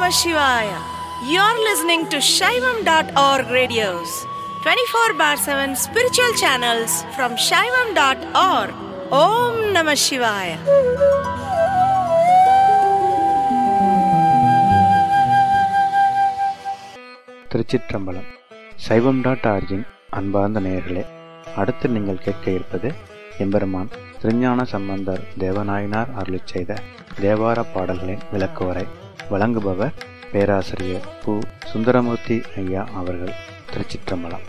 Namah Shivaya. You're listening to Shaivam.org radios, 24 bar 7 spiritual channels from Shaivam.org. Om Namah Shivaya. திருச்சிற்றம்பலம் சைவம் dot origin அன்பார்ந்த நேயர்களே அடுத்து நீங்கள் கேட்க இருப்பது எம்பெருமான் திருஞான சம்பந்தர் தேவநாயனார் அருளிச் செய்த தேவார பாடல்களின் விளக்குவரை வழங்குபவர் பேராசிரியர் பு சுந்தரமூர்த்தி ஐயா அவர்கள் திருச்சிற்றம்பலம்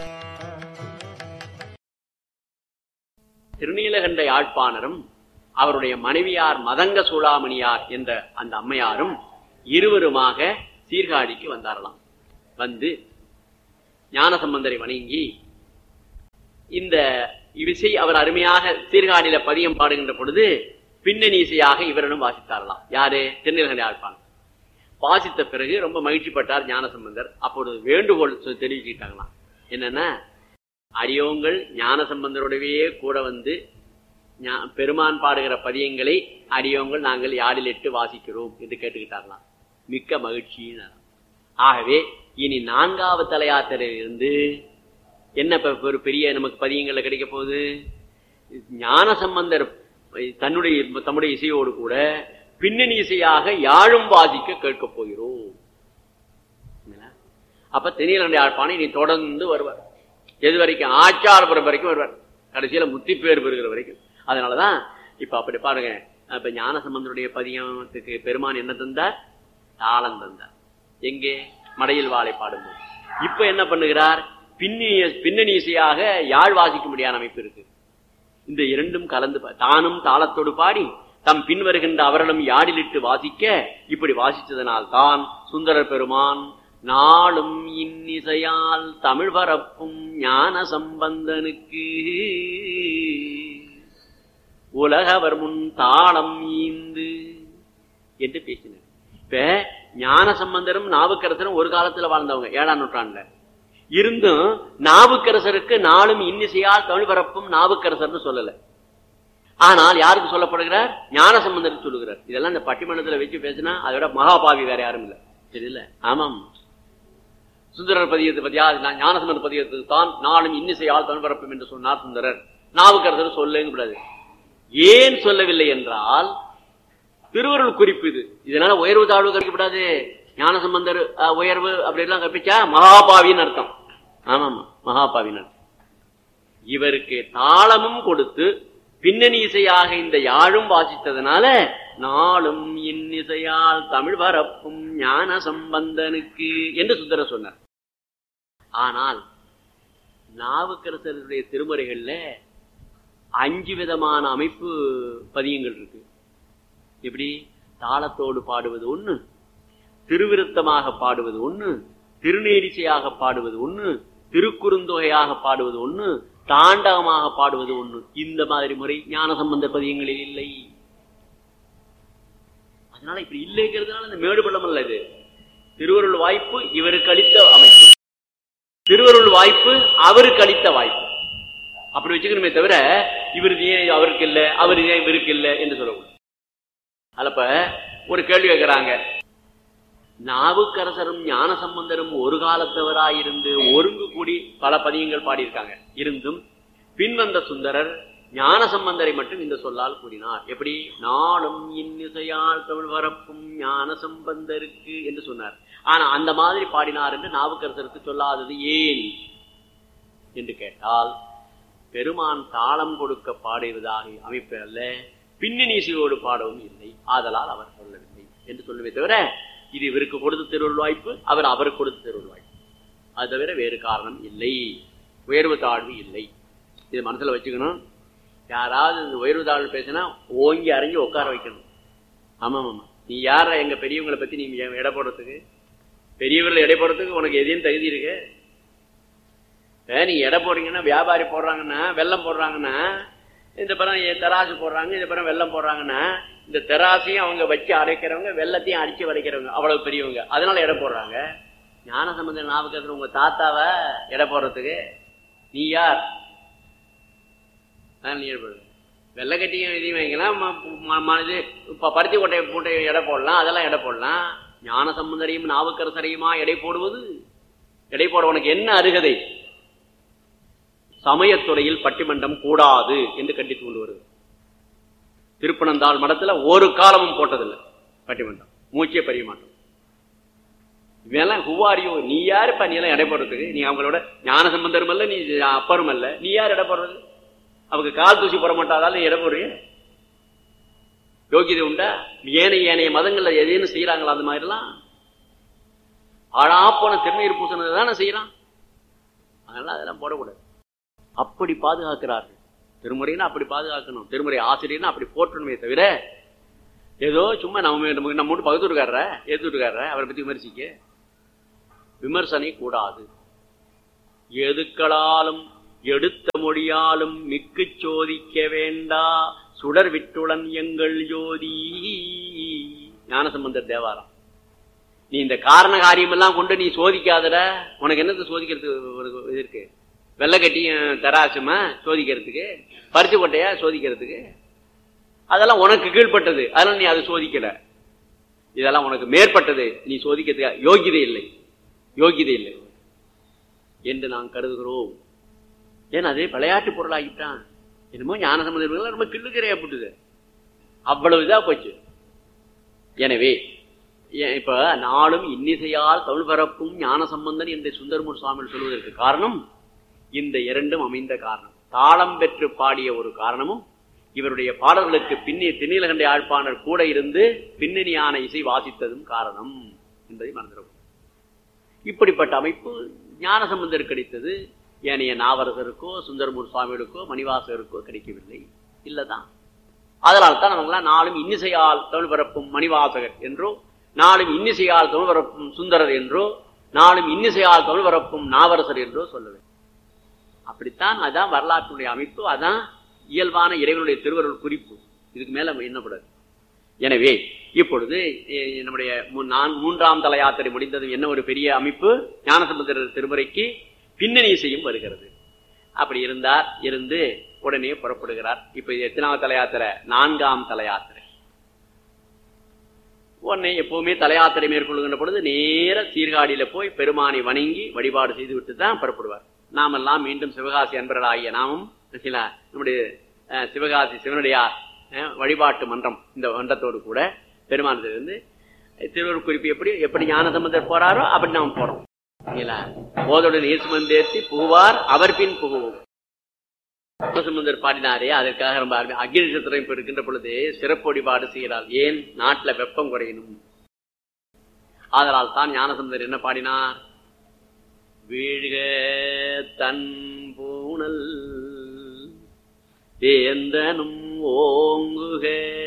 திருநீலகண்ட யாழ்ப்பாணரும் அவருடைய மனைவியார் மதங்க சூளாமணியார் என்ற அந்த அம்மையாரும் இருவருமாக சீர்காழிக்கு வந்தாரலாம் வந்து ஞானசம்பந்தரை வணங்கி இந்த இசை அவர் அருமையாக சீர்காழியில பதியம் பாடுகின்ற பொழுது பின்னணி இசையாக இவரிடம் வாசித்தாரலாம் யாரு திருநீலகண்ட யாழ்ப்பாணம் வாசித்த பிறகு ரொம்ப மகிழ்ச்சிப்பட்டார் ஞானசம்பந்தர் அப்பொழுது வேண்டுகோள் சொல்லி தெரிவிச்சுக்கிட்டாங்களாம் என்னன்னா அடியோங்கள் ஞான சம்பந்தருடவே கூட வந்து ஞா- பெருமான் பாடுகிற பதியங்களை அடியோங்கள் நாங்கள் யாழிலிட்டு வாசிக்கிறோம் என்று கேட்டுக்கிட்டார்களாம் மிக்க மகிழ்ச்சியினர் ஆகவே இனி நான்காவது தலையாத்திரையிலிருந்து என்ன இப்ப ஒரு பெரிய நமக்கு பதியங்கள்ல கிடைக்க போகுது ஞான சம்பந்தர் தன்னுடைய தம்முடைய இசையோடு கூட பின்னணி இசையாக யாழும் வாசிக்க கேட்கப் போகிறோம் சரிங்களா? அப்ப தெரியல யாழ்ப்பாணம் இனி தொடர்ந்து வருவார் எது வரைக்கும் ஆச்சாரபுரம் வரைக்கும் வருவார் கடைசியில முத்தி பேர் பெறுகிற வரைக்கும் அதனாலதான் இப்ப அப்படி பாருங்க இப்ப ஞான சம்பந்தருடைய பதியத்துக்கு பெருமான் என்ன தந்தார் தாளம் தந்தார் எங்கே மடையில் வாழை பாடும்போது இப்ப என்ன பண்ணுகிறார் பின்னிய பின்னணி இசையாக யாழ் வாசிக்க முடியாத அமைப்பு இருக்கு இந்த இரண்டும் கலந்து பா- தானும் தாளத்தோடு பாடி தம் பின் வருகின்ற அவர்களும் யாழிலிட்டு வாசிக்க இப்படி வாசித்ததனால் தான் சுந்தரர் பெருமான் நாளும் இன்னிசையால் தமிழ் பரப்பும் ஞான சம்பந்தனுக்கு உலகவர் முன் தாளம் ஈந்து என்று பேசினார் இப்ப ஞான சம்பந்தரும் நாவுக்கரசரும் ஒரு காலத்துல வாழ்ந்தவங்க ஏழாம் நூற்றாண்டுல இருந்தும் நாவுக்கரசருக்கு நாளும் இன்னிசையால் தமிழ் பரப்பும் நாவுக்கரசர்னு சொல்லல ஆனால் யாருக்கு சொல்லப்படுகிறார் ஞான சம்பந்தருக்கு சொல்லுகிறார் இதெல்லாம் இந்த பட்டிமன்றத்துல வச்சு பேசினா அதோட மகாபாவி வேற யாரும் இல்ல தெரியல ஆமாம் சுந்தரர் பதியத்தை பத்தியா நான் ஞானசம்பந்த பதியத்துக்கு தான் நாளும் இன்னிசையால் தமிழ் பரப்பும் என்று சொன்னார் சுந்தரர் நாவுக்கரசர் சொல்லுங்க கூடாது ஏன் சொல்லவில்லை என்றால் திருவருள் குறிப்பு இது இதனால உயர்வு தாழ்வு கற்கப்படாது ஞானசம்பந்தர் அஹ், உயர்வு அப்படி எல்லாம் கற்பிச்சா மகாபாவின்னு அர்த்தம் ஆமாமா மகாபாவின்னு அர்த்தம் இவருக்கு தாளமும் கொடுத்து பின்னணி இசையாக இந்த யாழும் வாசித்ததனால நாளும் இன்னிசையால் தமிழ் பரப்பும் ஞான சம்பந்தனுக்கு என்று சுந்தரர் சொன்னார் ஆனால் நாவுக்கரசருடைய திருமுறைகள்ல அஞ்சு விதமான அமைப்பு பதியங்கள் இருக்கு எப்படி தாளத்தோடு பாடுவது ஒண்ணு திருவிருத்தமாக பாடுவது ஒண்ணு திருநேரிசையாக பாடுவது ஒண்ணு திருக்குறுந்தொகையாக பாடுவது ஒண்ணு தாண்டவமாக பாடுவது ஒண்ணு இந்த மாதிரி முறை ஞான சம்பந்த பதியங்களில் இல்லை அதனால இப்படி இல்லைங்கிறதுனால இந்த மேடு பள்ளம் அல்ல இது திருவருள் வாய்ப்பு இவருக்கு அளித்த அமைப்பு திருவருள் வாய்ப்பு அவருக்கு அளித்த வாய்ப்பு அப்படி வச்சுக்கணுமே தவிர இவருக்கு ஏன் அவருக்கு இல்ல அவர் ஏன் இவருக்கு இல்ல என்று சொல்லக்கூடாது அதப்ப ஒரு கேள்வி கேட்கிறாங்க நாவுக்கரசரும் ஞான சம்பந்தரும் ஒரு காலத்தவராயிருந்து ஒருங்கு கூடி பல பதியங்கள் பாடியிருக்காங்க இருந்தும் பின்வந்த சுந்தரர் ஞான சம்பந்தரை மட்டும் இந்த சொல்லால் கூறினார் எப்படி நாளும் இன்னிசையால் தமிழ் வரப்பும் ஞான சம்பந்தருக்கு என்று சொன்னார் ஆனா அந்த மாதிரி பாடினார் என்று நாவுக்கரசருக்கு சொல்லாதது ஏன் என்று கேட்டால் பெருமான் தாளம் கொடுக்க பாடுவதாக அமைப்பு அல்ல பின்னணி இசையோடு பாடவும் இல்லை ஆதலால் அவர் சொல்லவில்லை என்று சொல்லுவே தவிர இது இவருக்கு கொடுத்த திருவுள் வாய்ப்பு அவர் அவருக்கு கொடுத்த திருவுள் வாய்ப்பு அது தவிர வேறு காரணம் இல்லை உயர்வு தாழ்வு இல்லை இது மனசுல வச்சுக்கணும் யாராவது இந்த உயர்வு தாழ்வு பேசினா ஓங்கி அரைஞ்சு உட்கார வைக்கணும் ஆமா ஆமா நீ யார எங்க பெரியவங்களை பத்தி நீ எடை போடுறதுக்கு பெரியவர்கள் எடை போடுறதுக்கு உனக்கு எதையும் தகுதி இருக்கு ஏ, நீ எடை போடுறீங்கன்னா வியாபாரி போடுறாங்கன்னா வெள்ளம் போடுறாங்கன்னா இந்த படம் ஏ- தராசு போடுறாங்க இந்த படம் வெள்ளம் போடுறாங்கன்னா இந்த தெராசையும் அவங்க வச்சு அரைக்கிறவங்க வெள்ளத்தையும் அடிச்சு வரைக்கிறவங்க அவ்வளவு பெரியவங்க அதனால எடை போடுறாங்க ஞான சம்பந்த ஞாபகத்தில் உங்க தாத்தாவை எடை போடுறதுக்கு நீ யார் ஆ, நீ எடை போடு. வெள்ளைக்கட்டியும் இதையும் வைக்கலாம் ம- ம- ம- இது இப்போ பருத்தி கொட்டை மூட்டை எடை போடலாம் அதெல்லாம் எடை போடலாம் ஞான சம்பந்தரையும் நாவுக்கரசரையுமா எடை போடுவது எடை போட உனக்கு என்ன அருகதை சமயத்துறையில் பட்டிமன்றம் கூடாது என்று கண்டித்து கொண்டு வருது திருப்பனந்தாள் மடத்துல ஒரு காலமும் போட்டதில்லை பட்டிமன்றம் மூச்சே பறிய மாட்டோம் இவெல்லாம் ஹுவாரியோ நீ யாருப்பா நீ எல்லாம் எடை போடுறதுக்கு நீ அவங்களோட ஞான சம்பந்தரும் அல்ல நீ அப்பரும் அல்ல நீ யார் எடை போடுறது அவங்க கால் தூசி போட மாட்டாதால நீ எடை போடுறிய யோகியதை உண்டா ஏனைய ஏனைய மதங்கள்ல எதையும் செய்யறாங்களா அந்த மாதிரிலாம் ஆழா போன திருநீர் பூசணத்தை தானே செய்யறான் அதனால அதெல்லாம் போடக்கூடாது அப்படி பாதுகாக்கிறார்கள் திருமுறைன்னா அப்படி பாதுகாக்கணும் திருமுறை ஆசிரியர்னா அப்படி போற்றணுமே தவிர ஏதோ சும்மா நம்ம நமக்கு நம்ம மட்டும் பக்கத்து இருக்கார ஏத்து இருக்கார அவரை பத்தி விமர்சிக்க விமர்சனை கூடாது எதுக்களாலும் எடுத்த மொழியாலும் மிக்கு சோதிக்க வேண்டா சுடர் விட்டுளன் எங்கள் ஜோதி ஞானசம்பந்தர் தேவாரம் நீ இந்த காரண காரியம் எல்லாம் கொண்டு நீ சோதிக்காதட உனக்கு என்னத்தை சோதிக்கிறதுக்கு உனக்கு இது இருக்கு வெள்ளை கட்டியும் தராசுமா சோதிக்கிறதுக்கு பருத்தி கொட்டையா சோதிக்கிறதுக்கு அதெல்லாம் உனக்கு கீழ்பட்டது அதனால நீ அதை சோதிக்கல இதெல்லாம் உனக்கு மேற்பட்டது நீ சோதிக்கிறதுக்கு யோகிதை இல்லை யோகிதை இல்லை என்று நான் கருதுகிறோம் ஏன்னா அதே விளையாட்டு பொருளாகிட்டான் என்னமோ ஞான சம்பந்தர்கள் ரொம்ப கிள்ளுக்கிறையா போட்டுது அவ்வளவு இதா போச்சு எனவே இப்ப நாளும் இன்னிசையால் தமிழ் பரப்பும் ஞான சம்பந்தன் என்று சுந்தரமூர் சுவாமி சொல்வதற்கு காரணம் இந்த இரண்டும் அமைந்த காரணம் தாளம் பெற்று பாடிய ஒரு காரணமும் இவருடைய பாடல்களுக்கு பின்னி திண்ணிலகண்டை ஆழ்ப்பாணர் கூட இருந்து பின்னணியான இசை வாசித்ததும் காரணம் என்பதை மறந்துடும் இப்படிப்பட்ட அமைப்பு ஞான சம்பந்தர் கிடைத்தது ஏனைய நாவரசருக்கோ சுந்தரமூர் சுவாமிகளுக்கோ மணிவாசகருக்கோ கிடைக்கவில்லை இல்லதான் அதனால் தான் அவங்களாம் நாளும் இன்னிசையால் தமிழ் பரப்பும் மணிவாசகர் என்றோ நாளும் இன்னிசையால் தமிழ் பரப்பும் சுந்தரர் என்றோ நாளும் இன்னிசையால் தமிழ் பரப்பும் நாவரசர் என்றோ சொல்லுவேன் அப்படித்தான் அதான் வரலாற்றுடைய அமைப்பு அதான் இயல்பான இறைவனுடைய திருவருள் குறிப்பு இதுக்கு மேல எண்ணப்படாது எனவே இப்பொழுது நம்முடைய மூன்றாம் தல யாத்திரை முடிந்தது என்ன ஒரு பெரிய அமைப்பு ஞானசமுத்திர திருமுறைக்கு பின்னணி செய்யும் வருகிறது அப்படி இருந்தார் இருந்து உடனே புறப்படுகிறார் இப்ப இது எத்தனாவது தல யாத்திரை நான்காம் தல யாத்திரை உடனே எப்பவுமே தல யாத்திரை மேற்கொள்கின்ற பொழுது நேர சீர்காழியில போய் பெருமானை வணங்கி வழிபாடு செய்து விட்டு தான் புறப்படுவார் நாமெல்லாம் மீண்டும் சிவகாசி அன்பர்கள் ஆகிய நாமும் சில நம்முடைய சிவகாசி சிவனுடையார் வழிபாட்டு மன்றம் இந்த மன்றத்தோடு கூட பெருமானத்திலிருந்து திருவள்ளுவர் குறிப்பு எப்படி எப்படி ஞான சம்பந்தர் போறாரோ அப்படி நாம் போறோம் போதோடு நீர் சுமந்தேற்றி புகுவார் அவர் பின் புகுவோம் சம்பந்தர் பாடினாரே அதற்காக ரொம்ப அக்னி நட்சத்திரம் இப்ப இருக்கின்ற பொழுது சிறப்பு வழிபாடு செய்கிறார் ஏன் நாட்டுல வெப்பம் குறையணும் ஆதலால் தான் ஞானசம்பந்தர் என்ன பாடினார் வீழ்க தன் பூணல் வேந்தனும் ஓங்குக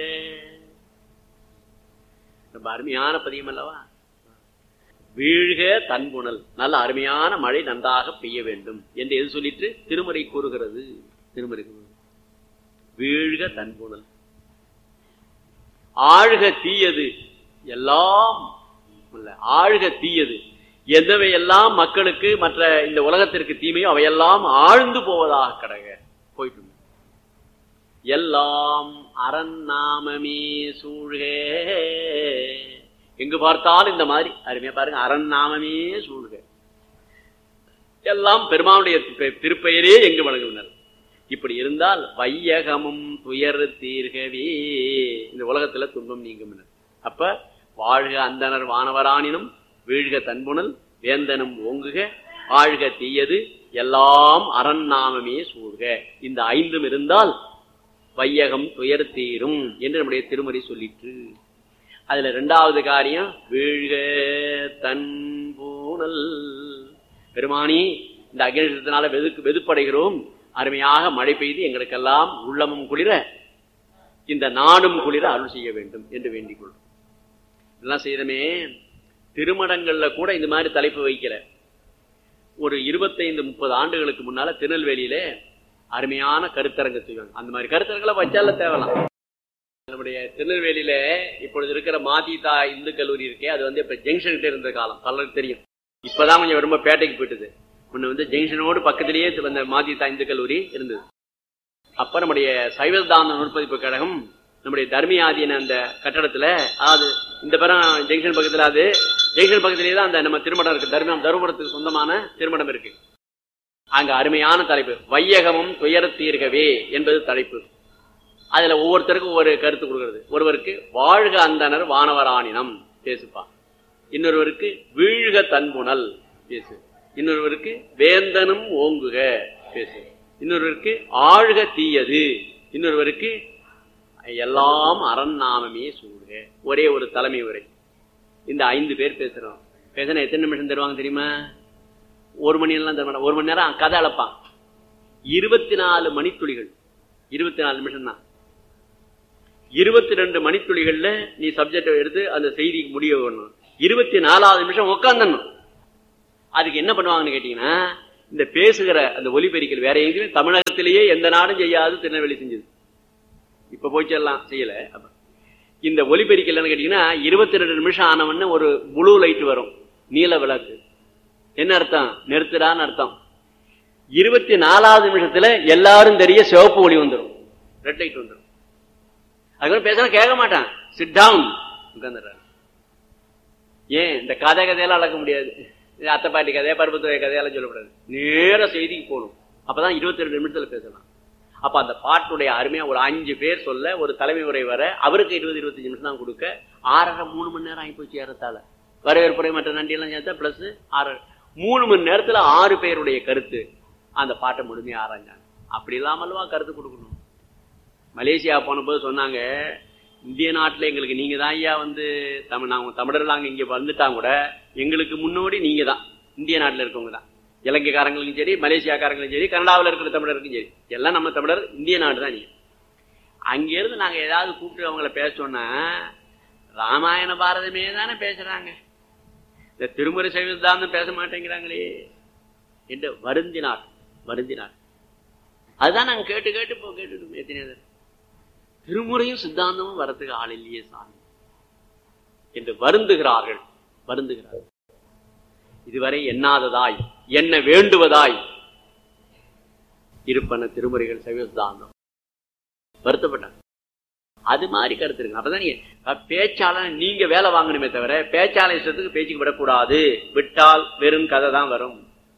ரொம்ப அருமையான பதியம் அல்லவா வீழ்க தன்புணல் நல்ல அருமையான மழை நன்றாக பெய்ய வேண்டும் என்று எது சொல்லிட்டு திருமறை கூறுகிறது திருமறை வீழ்க தன்புணல் ஆழ்க தீயது எல்லாம் ஆழ்க தீயது எந்தவை எல்லாம் மக்களுக்கு மற்ற இந்த உலகத்திற்கு தீமையோ அவையெல்லாம் ஆழ்ந்து போவதாக கடக போயிட்டு எல்லாம் அரண்நாமமே சூழ்க எங்கு பார்த்தாலும் இந்த மாதிரி அருமையா பாருங்க அரண்நாமமே சூழ்க எல்லாம் பெருமானுடைய திருப்பெயரே எங்கு வழங்குகின்றனர் இப்படி இருந்தால் வையகமும் துயர் தீர்கவே இந்த உலகத்துல துன்பம் நீங்கும் அப்ப வாழ்க அந்தனர் வானவரானினும் வீழ்க தன்புணல் வேந்தனும் ஓங்குக வாழ்க தீயது எல்லாம் அரண்நாமமே சூழ்க இந்த ஐந்தும் இருந்தால் வையகம் துயர் தீரும் என்று நம்முடைய திருமறை சொல்லிற்று அதுல இரண்டாவது காரியம் வீழ்க தன்பூனல் பெருமானி இந்த அக்னிஷத்தினால வெதுக்கு வெதுப்படைகிறோம் அருமையாக மழை பெய்து எங்களுக்கெல்லாம் உள்ளமும் குளிர இந்த நாடும் குளிர அருள் செய்ய வேண்டும் என்று வேண்டிக் கொள்றோம் இதெல்லாம் செய்தமே திருமணங்கள்ல கூட இந்த மாதிரி தலைப்பு வைக்கல ஒரு இருபத்தைந்து முப்பது ஆண்டுகளுக்கு முன்னால திருநெல்வேலியில அருமையான கருத்தரங்கு செய்வாங்க அந்த மாதிரி கருத்தரங்களை வச்சால தேவலாம் நம்முடைய திருநெல்வேலியில இப்பொழுது இருக்கிற மாதிதா இந்து கல்லூரி இருக்கே அது வந்து இப்ப ஜங்ஷன் கிட்ட இருந்த காலம் பலருக்கு தெரியும் இப்பதான் கொஞ்சம் ரொம்ப பேட்டைக்கு போயிட்டது முன்ன வந்து ஜங்ஷனோடு பக்கத்திலேயே வந்த மாதிதா இந்து கல்லூரி இருந்தது அப்ப நம்முடைய சைவதான நுட்பதிப்பு கழகம் நம்முடைய தர்மியாதீன அந்த கட்டடத்துல அதாவது இந்த பரம் ஜங்ஷன் பக்கத்துல அது ஜங்ஷன் பக்கத்திலேயே தான் அந்த நம்ம திருமணம் இருக்கு தர்மம் தருமபுரத்துக்கு சொந்தமான திருமணம் இருக்கு அங்க அருமையான தலைப்பு வையகமும் துயர தீர்கவே என்பது தலைப்பு அதுல ஒவ்வொருத்தருக்கும் ஒவ்வொரு கருத்து கொடுக்கிறது ஒருவருக்கு வாழ்க அந்தனர் வானவராணினம் பேசுப்பா இன்னொருவருக்கு வீழ்க தன்புணல் பேசு இன்னொருவருக்கு வேந்தனும் ஓங்குக பேசு இன்னொருவருக்கு ஆழ்க தீயது இன்னொருவருக்கு எல்லாம் அரண் நாமமே சூடுக ஒரே ஒரு தலைமை உரை இந்த ஐந்து பேர் பேசுறோம் பேசினா எத்தனை நிமிஷம் தருவாங்க தெரியுமா ஒரு மணி எல்லாம் தர மாட்டான் ஒரு மணி நேரம் கதை அளப்பான் இருபத்தி நாலு மணித்துளிகள் இருபத்தி நாலு நிமிஷம் தான் இருபத்தி ரெண்டு மணித்துளிகள்ல நீ சப்ஜெக்ட் எடுத்து அந்த செய்திக்கு முடிய வரணும் இருபத்தி நாலாவது நிமிஷம் உட்காந்துடணும் அதுக்கு என்ன பண்ணுவாங்கன்னு கேட்டீங்கன்னா இந்த பேசுகிற அந்த ஒலிபெருக்கல் வேற எங்கேயுமே தமிழகத்திலேயே எந்த நாடும் செய்யாது திருநெல்வேலி செஞ்சது இப்ப போச்சு எல்லாம் செய்யல அப்ப இந்த ஒலிபெருக்கல் என்னன்னு கேட்டீங்கன்னா இருபத்தி ரெண்டு நிமிஷம் ஆனவொன்னு ஒரு முழு லைட் வரும் நீல விளக்கு என்ன அர்த்தம் நிறுத்துறான்னு அர்த்தம் இருபத்தி நாலாவது நிமிஷத்துல எல்லாரும் தெரிய சிவப்பு ஒளி வந்துடும் ரெட் லைட் வந்துடும் அதுக்கப்புறம் பேசினா கேட்க மாட்டான் சிட் டவுன் உட்காந்துடுறாரு ஏன் இந்த கதை கதையெல்லாம் அளக்க முடியாது இது அத்தை பாட்டி கதையா பருப்பத்துறை கதையெல்லாம் சொல்லக்கூடாது நேர செய்திக்கு போகணும் அப்பதான் இருபத்தி ரெண்டு நிமிஷத்துல பேசலாம் அப்ப அந்த பாட்டுடைய அருமையா ஒரு அஞ்சு பேர் சொல்ல ஒரு தலைமை உரை வர அவருக்கு இருபது இருபத்தஞ்சு நிமிஷம் தான் கொடுக்க ஆறரை மூணு மணி நேரம் ஆகி போச்சு ஏறத்தால வரவேற்புரை மற்ற நன்றி எல்லாம் சேர்த்தா பிளஸ் ஆறு மூணு மணி நேரத்துல ஆறு பேருடைய கருத்து அந்த பாட்டை முழுமையா ஆராய்ஞ்சாங்க அப்படி இல்லாமல்வா கருத்து கொடுக்கணும் மலேசியா போனபோது சொன்னாங்க இந்திய நாட்டுல எங்களுக்கு நீங்க தான் ஐயா வந்து தமிழ் நாங்க தமிழர்கள் அங்க இங்க வந்துட்டாங்க கூட எங்களுக்கு முன்னோடி நீங்க தான் இந்திய நாட்டுல இருக்கவங்க தான் இலங்கைக்காரங்களுக்கும் சரி மலேசியாக்காரங்களுக்கும் சரி கனடாவில் இருக்கிற தமிழருக்கும் சரி எல்லாம் நம்ம தமிழர் இந்திய நாடு தான் நீங்க அங்கிருந்து நாங்க ஏதாவது கூப்பிட்டு அவங்கள பேசோம்னா ராமாயண பாரதமே தானே பேசுறாங்க இந்த திருமுறை சைவதாந்தம் பேச மாட்டேங்கிறாங்களே என்று வருந்தினார் வருந்தினார் அதுதான் நாங்க கேட்டு கேட்டு இப்போ கேட்டுட்டு எத்தனை தடவை. திருமுறையும் சித்தாந்தமும் வரத்துக்கு ஆள் இல்லையே சாமி என்று வருந்துகிறார்கள் வருந்துகிறார்கள் இதுவரை எண்ணாததாய் என்ன வேண்டுவதாய் இருப்பன திருமுறைகள் சைவ சித்தாந்தம் வருத்தப்பட்டாங்க அது மாதிரி கருத்து இருக்கு அப்பதான் நீங்க அஹ், பேச்சாளன் நீங்க வேலை வாங்கணுமே தவிர பேச்சாளர் இஷ்டத்துக்கு பேச்சுக்கு விடக்கூடாது விட்டால் வெறும் கதை தான் வரும்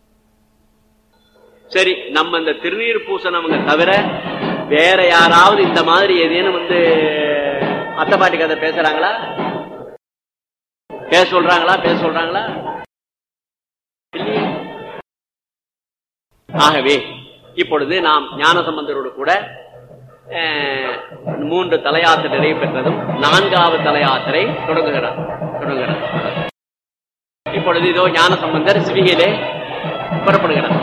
சரி நம்ம இந்த திருநீர் பூசணவங்க தவிர வேற யாராவது இந்த மாதிரி ஏதேனும் வந்து அத்தை பாட்டி கதை பேசுறாங்களா பேச சொல்றாங்களா பேச சொல்றாங்களா இல்லையே. ஆகவே இப்பொழுது நாம் ஞானசம்பந்தரோடு கூட அஹ், மூன்று தலையாத்திரை நிறைவு பெற்றதும் நான்காவது தலையாத்திரை தொடங்குகிறார் தொடங்குகிறார் இப்பொழுது இதோ ஞானசம்பந்தர் சிவிகையிலே புறப்படுகிறார்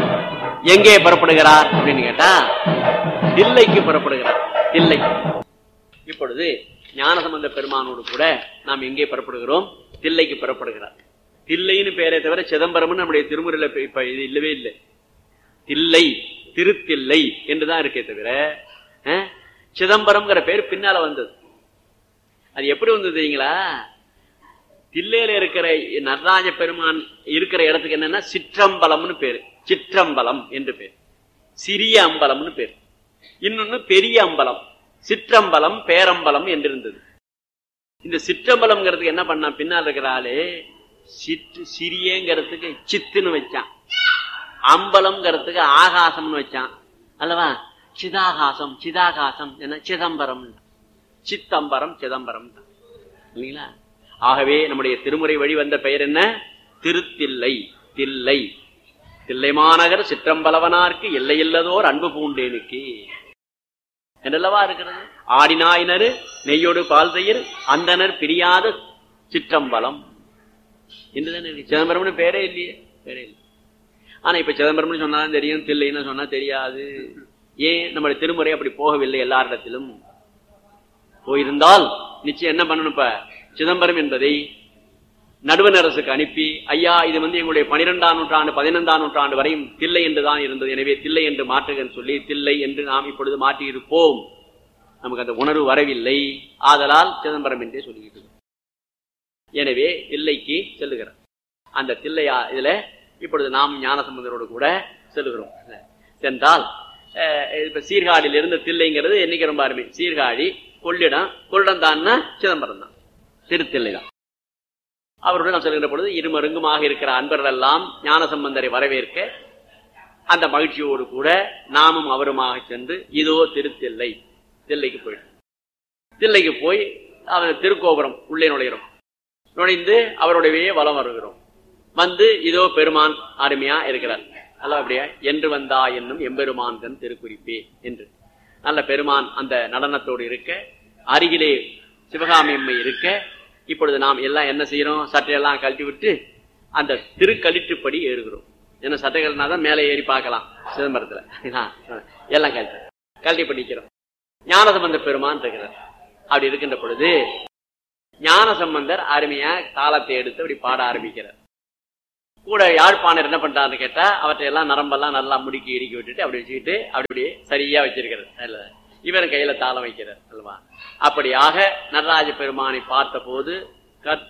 எங்கே புறப்படுகிறார் அப்படின்னு கேட்டா தில்லைக்கு புறப்படுகிறார் தில்லை இப்பொழுது ஞானசம்பந்த பெருமானோடு கூட நாம் எங்கே புறப்படுகிறோம் தில்லைக்கு புறப்படுகிறார் தில்லைன்னு பேரை தவிர சிதம்பரம்னு நம்முடைய திருமுறையில இப்ப- இப்ப இது இல்லவே இல்லை தில்லை திருத்தில்லை என்றுதான் இருக்கே தவிர அஹ், சிதம்பரம்ங்கிற பேர் பின்னால வந்தது அது எப்படி வந்தது தெரியுங்களா தில்லையில இருக்கிற நடராஜ பெருமான் இருக்கிற இடத்துக்கு என்னன்னா சிற்றம்பலம்னு பேரு சிற்றம்பலம் என்று பேர் சிறிய அம்பலம்னு பேர் இன்னொன்னு பெரிய அம்பலம் சிற்றம்பலம் பேரம்பலம் என்று இருந்தது இந்த சிற்றம்பலம்ங்கிறதுக்கு என்ன பண்ணா பின்னால் இருக்கிற ஆளு சிற்று சிறியங்கிறதுக்கு சித்துன்னு வச்சான் அம்பலம்ங்கிறதுக்கு ஆகாசம்னு வச்சான் அல்லவா சிதாகாசம் சிதாகாசம் என்ன சிதம்பரம் சித்தம்பரம் சிதம்பரம் இல்லைங்களா ஆகவே நம்முடைய திருமுறை வழி வந்த பெயர் என்ன திருத்தில்லை தில்லை தில்லை மாநகர் சிற்றம்பலவனார்க்கு எல்லையில்லதோர் அன்பு பூண்டேனுக்கு என்றல்லவா இருக்கிறது ஆடினாயினரு நெய்யோடு பால் தயிர் அந்தனர் பிரியாத சிற்றம்பலம் என்றுதானே இருக்கு சிதம்பரம்னு பேரே இல்லையே பேரே இல்லை ஆனா இப்ப சிதம்பரம்னு சொன்னாலும் தெரியும் தில்லைன்னு சொன்னா தெரியாது ஏன் நம்முடைய திருமுறை அப்படி போகவில்லை எல்லாரிடத்திலும் போயிருந்தால் நிச்சயம் என்ன பண்ணணும் இப்ப சிதம்பரம் என்பதை நடுவண் அரசுக்கு அனுப்பி ஐயா இது வந்து எங்களுடைய பனிரெண்டாம் நூற்றாண்டு பதினைந்தாம் நூற்றாண்டு வரையும் தில்லை என்றுதான் இருந்தது எனவே தில்லை என்று மாற்றுகன்னு சொல்லி தில்லை என்று நாம் இப்பொழுது மாற்றி இருப்போம் நமக்கு அந்த உணர்வு வரவில்லை ஆதலால் சிதம்பரம் என்றே சொல்லிக்கிட்டு இருக்கோம். எனவே தில்லைக்கு செல்லுகிறார் அந்த தில்லையா இதுல இப்பொழுது நாம் ஞானசம்பந்தரோடு கூட செல்லுகிறோம் சென்றால் அஹ், இப்ப சீர்காழியில் இருந்த தில்லைங்கிறது என்னைக்கு ரொம்ப அருமை சீர்காழி கொள்ளிடம் கொள்ளிடம் தான்னா சிதம்பரம் தான் திருத்தில்லை தான் அவருடன் நான் சொல்கின்ற பொழுது இருமருங்குமாக இருக்கிற அன்பர்கள் எல்லாம் ஞான சம்பந்தரை வரவேற்க அந்த மகிழ்ச்சியோடு கூட நாமும் அவருமாக சென்று இதோ திருத்தில்லை தில்லைக்கு போயிட்டோம் தில்லைக்கு போய் அவர் திருக்கோபுரம் உள்ளே நுழைகிறோம் நுழைந்து அவருடையவே வலம் வருகிறோம் வந்து இதோ பெருமான் அருமையா இருக்கிறார் அல்ல அப்படியா என்று வந்தா என்னும் எம்பெருமான் தன் திருக்குறிப்பே என்று நல்ல பெருமான் அந்த நடனத்தோடு இருக்க அருகிலே சிவகாமி அம்மை இருக்க இப்பொழுது நாம் எல்லாம் என்ன செய்யறோம் சட்டையெல்லாம் கழட்டி விட்டு அந்த திருக்கழிற்றுப்படி ஏறுகிறோம் என்ன சட்டைகள்னா தான் மேலே ஏறி பார்க்கலாம் சிதம்பரத்துல எல்லாம் கழட்டி கழட்டி பண்ணிக்கிறோம் ஞானசம்பந்த பெருமான் இருக்கிறார் அப்படி இருக்கின்ற பொழுது ஞான சம்பந்தர் அருமையா தாளத்தை எடுத்து அப்படி பாட ஆரம்பிக்கிறார் கூட யாழ்ப்பாணர் என்ன பண்றாருன்னு கேட்டா அவற்றை எல்லாம் நரம்பெல்லாம் நல்லா முடுக்கி இடுக்கி விட்டுட்டு அப்படி வச்சுக்கிட்டு அப்படி சரியா வச்சிருக்கிறார் இவன் கையில தாளம் வைக்கிறார் அல்லவா அப்படியாக நடராஜ பெருமானை பார்த்த போது கற்று